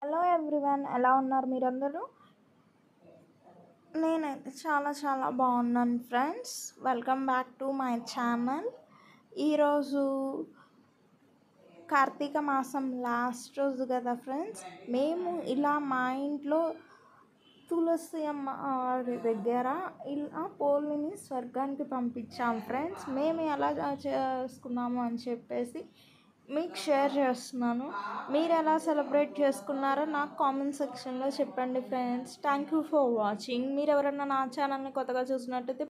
hello everyone ఎలా ఉన్నారు మీరందరూ నేనైతే చాలా చాలా బాగున్నాను friends welcome back to my channel ఈరోజు కార్తీక మాసం లాస్ట్ రోజు కదా ఫ్రెండ్స్ మేము ఇలా మా ఇంట్లో తులసి అమ్మ వారి దగ్గర ఇలా పోలిని స్వర్గానికి పంపించాం ఫ్రెండ్స్ మేము ఎలా చేసుకున్నాము అని చెప్పేసి మీకు షేర్ చేస్తున్నాను మీరు ఎలా సెలబ్రేట్ చేసుకున్నారో నాకు కామెంట్ సెక్షన్లో చెప్పండి friends thank you for watching మీరు ఎవరైనా నా ఛానల్ని కొత్తగా చూసినట్టయితే